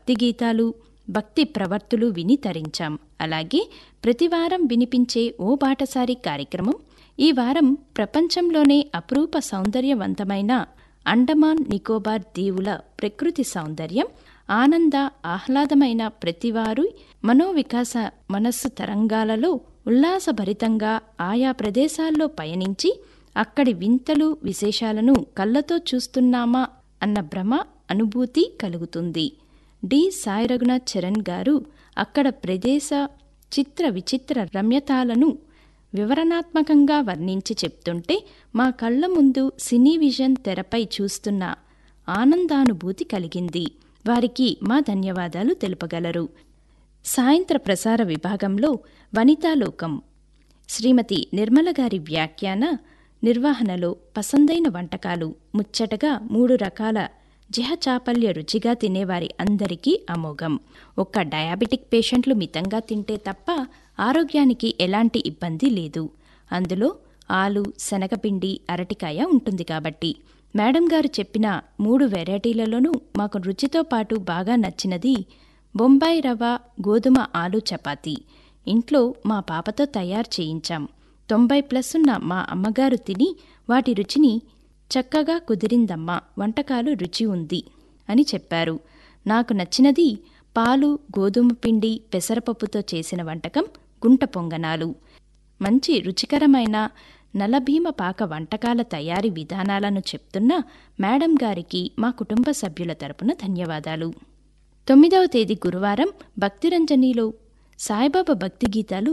భక్తి గీతాలు భక్తి ప్రవర్తులు విని తరించాం అలాగే ప్రతివారం వినిపించే ఓ బాటసారి కార్యక్రమం ఈ వారం ప్రపంచంలోనే అపురూప సౌందర్యవంతమైన అండమాన్ నికోబార్ దీవుల ప్రకృతి సౌందర్యం ఆనంద ఆహ్లాదమైన ప్రతివారు మనోవికాస మనస్సు తరంగాలలో ఉల్లాసభరితంగా ఆయా ప్రదేశాల్లో పయనించి అక్కడి వింతలు విశేషాలను కళ్ళతో చూస్తున్నామా అన్న భ్రమ అనుభూతి కలుగుతుంది డి సాయి రఘునాథ్ చరణ్ గారు అక్కడ ప్రదేశ చిత్ర విచిత్ర రమ్యతాలను వివరణాత్మకంగా వర్ణించి చెప్తుంటే మా కళ్ళ ముందు సినీ విజన్ తెరపై చూస్తున్న ఆనందానుభూతి కలిగింది వారికి మా ధన్యవాదాలు తెలుపగలరు సాయంత్ర ప్రసార విభాగంలో వనితాలోకం శ్రీమతి నిర్మల గారి వ్యాఖ్యాన నిర్వహణలో పసందైన వంటకాలు ముచ్చటగా మూడు రకాల జిహచాపల్య రుచిగా తినేవారి అందరికీ అమోఘం ఒక్క డయాబెటిక్ పేషెంట్లు మితంగా తింటే తప్ప ఆరోగ్యానికి ఎలాంటి ఇబ్బంది లేదు అందులో ఆలు శనగపిండి అరటికాయ ఉంటుంది కాబట్టి మేడం గారు చెప్పిన మూడు వెరైటీలలోనూ మాకు రుచితో పాటు బాగా నచ్చినది బొంబాయి రవ్వ గోధుమ ఆలు చపాతీ ఇంట్లో మా పాపతో తయారు చేయించాం తొంభై ప్లస్ ఉన్న మా అమ్మగారు తిని వాటి రుచిని చక్కగా కుదిరిందమ్మా వంటకాలు రుచి ఉంది అని చెప్పారు నాకు నచ్చినది పాలు గోధుమ పిండి పెసరపప్పుతో చేసిన వంటకం గుంట పొంగనాలు మంచి రుచికరమైన నలభీమ పాక వంటకాల తయారీ విధానాలను చెప్తున్న మేడం గారికి మా కుటుంబ సభ్యుల తరపున ధన్యవాదాలు తొమ్మిదవ తేదీ గురువారం భక్తిరంజనిలో సాయిబాబా భక్తి గీతాలు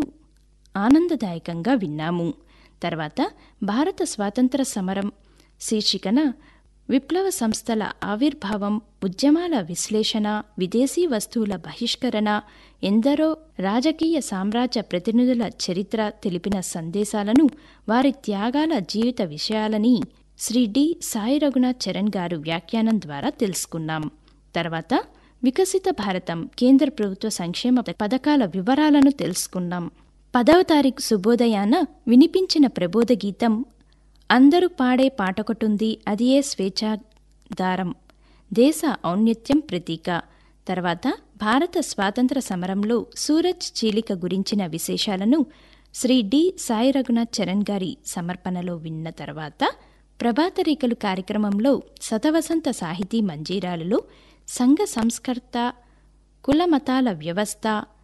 ఆనందదాయకంగా విన్నాము తర్వాత భారత స్వాతంత్ర సమరం శీర్షికన విప్లవ సంస్థల ఆవిర్భావం ఉద్యమాల విశ్లేషణ విదేశీ వస్తువుల బహిష్కరణ ఎందరో రాజకీయ సామ్రాజ్య ప్రతినిధుల చరిత్ర తెలిపిన సందేశాలను వారి త్యాగాల జీవిత విషయాలని శ్రీ డి సాయి రఘునాథ్ చరణ్ గారు వ్యాఖ్యానం ద్వారా తెలుసుకున్నాం తర్వాత వికసిత భారతం కేంద్ర ప్రభుత్వ సంక్షేమ పథకాల వివరాలను తెలుసుకున్నాం పదవ తారీఖు శుభోదయాన వినిపించిన ప్రబోధ గీతం అందరూ పాడే పాటొకటుంది అదియే స్వేచ్ఛాధారం దేశ ఔన్నత్యం ప్రతీక తర్వాత భారత స్వాతంత్ర సమరంలో సూరజ్ చీలిక గురించిన విశేషాలను శ్రీ డి సాయి రఘునాథ్ చరణ్ గారి సమర్పణలో విన్న తర్వాత ప్రభాతరేఖలు కార్యక్రమంలో శతవసంత సాహితీ మంజీరాలలో సంఘ సంస్కర్త కులమతాల వ్యవస్థ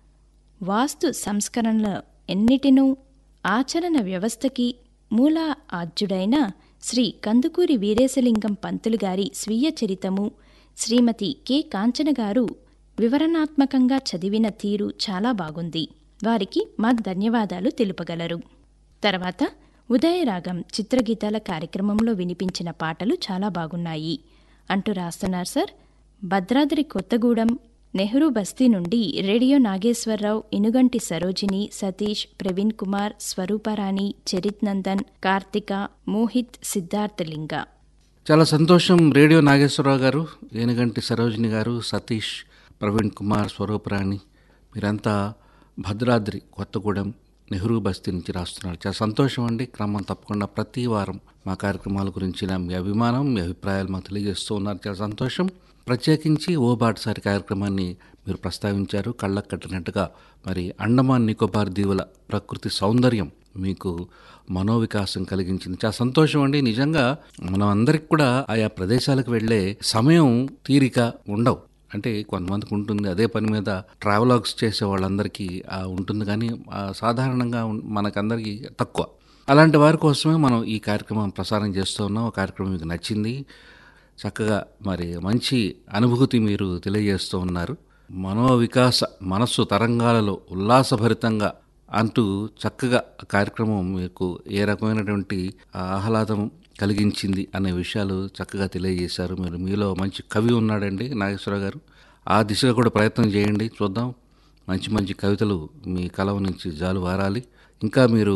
వాస్తు సంస్కరణల ఎన్నిటినూ ఆచరణ వ్యవస్థకి మూల ఆద్యుడైన శ్రీ కందుకూరి వీరేశలింగం పంతులు గారి స్వీయ చరితము శ్రీమతి కె కాంచన గారు వివరణాత్మకంగా చదివిన తీరు చాలా బాగుంది వారికి మా ధన్యవాదాలు తెలుపగలరు తర్వాత ఉదయరాగం చిత్రగీతాల కార్యక్రమంలో వినిపించిన పాటలు చాలా బాగున్నాయి అంటూ రాస్తున్నారు సార్ భద్రాద్రి కొత్తగూడెం నెహ్రూ బస్తీ నుండి రేడియో నాగేశ్వరరావు ఇనుగంటి సరోజిని సతీష్ ప్రవీణ్ కుమార్ స్వరూపరాణి చరిత్ నందన్ కార్తిక మోహిత్ సిద్ధార్థ లింగ చాలా సంతోషం రేడియో నాగేశ్వరరావు గారు ఏనుగంటి సరోజిని గారు సతీష్ ప్రవీణ్ కుమార్ స్వరూపరాణి మీరంతా భద్రాద్రి కొత్తగూడెం నెహ్రూ బస్తీ నుంచి రాస్తున్నారు చాలా సంతోషం అండి క్రమం తప్పకుండా ప్రతి వారం మా కార్యక్రమాల గురించిన మీ అభిమానం మీ అభిప్రాయాలు మాకు తెలియజేస్తూ ఉన్నారు చాలా సంతోషం ప్రత్యేకించి ఓ బాటసారి కార్యక్రమాన్ని మీరు ప్రస్తావించారు కళ్ళకు కట్టినట్టుగా మరి అండమాన్ నికోబార్ దీవుల ప్రకృతి సౌందర్యం మీకు మనోవికాసం కలిగించింది చాలా సంతోషం అండి నిజంగా మనం అందరికి కూడా ఆయా ప్రదేశాలకు వెళ్ళే సమయం తీరిక ఉండవు అంటే కొంతమందికి ఉంటుంది అదే పని మీద ట్రావెలాగ్స్ చేసే వాళ్ళందరికీ ఆ ఉంటుంది కానీ ఆ సాధారణంగా ఉన్- మనకందరికీ తక్కువ అలాంటి వారి కోసమే మనం ఈ కార్యక్రమం ప్రసారం చేస్తూ ఉన్నాం ఆ కార్యక్రమం మీకు నచ్చింది చక్కగా మరి మంచి అనుభూతి మీరు తెలియజేస్తూ ఉన్నారు మనోవికాస మనస్సు తరంగాలలో ఉల్లాసభరితంగా అంటూ చక్కగా ఆ కార్యక్రమం మీకు ఏ రకమైనటువంటి ఆహ్లాదం కలిగించింది అనే విషయాలు చక్కగా తెలియజేశారు మీరు మీలో మంచి కవి ఉన్నాడండి నాగేశ్వర గారు ఆ దిశగా కూడా ప్రయత్నం చేయండి చూద్దాం మంచి మంచి కవితలు మీ కలం నుంచి జాలు వారాలి ఇంకా మీరు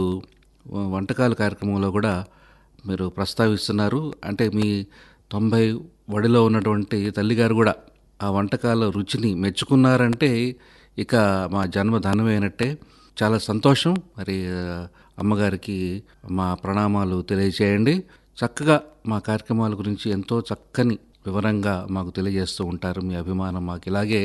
వంటకాల కార్యక్రమంలో కూడా మీరు ప్రస్తావిస్తున్నారు అంటే మీ తొంభై వడిలో ఉన్నటువంటి తల్లిగారు కూడా ఆ వంటకాల రుచిని మెచ్చుకున్నారంటే ఇక మా జన్మ ధనమైనట్టే చాలా సంతోషం మరి ఆ, అమ్మగారికి మా ప్రణామాలు తెలియజేయండి చక్కగా మా కార్యక్రమాల గురించి ఎంతో చక్కని వివరంగా మాకు తెలియజేస్తూ ఉంటారు మీ అభిమానం మాకు ఇలాగే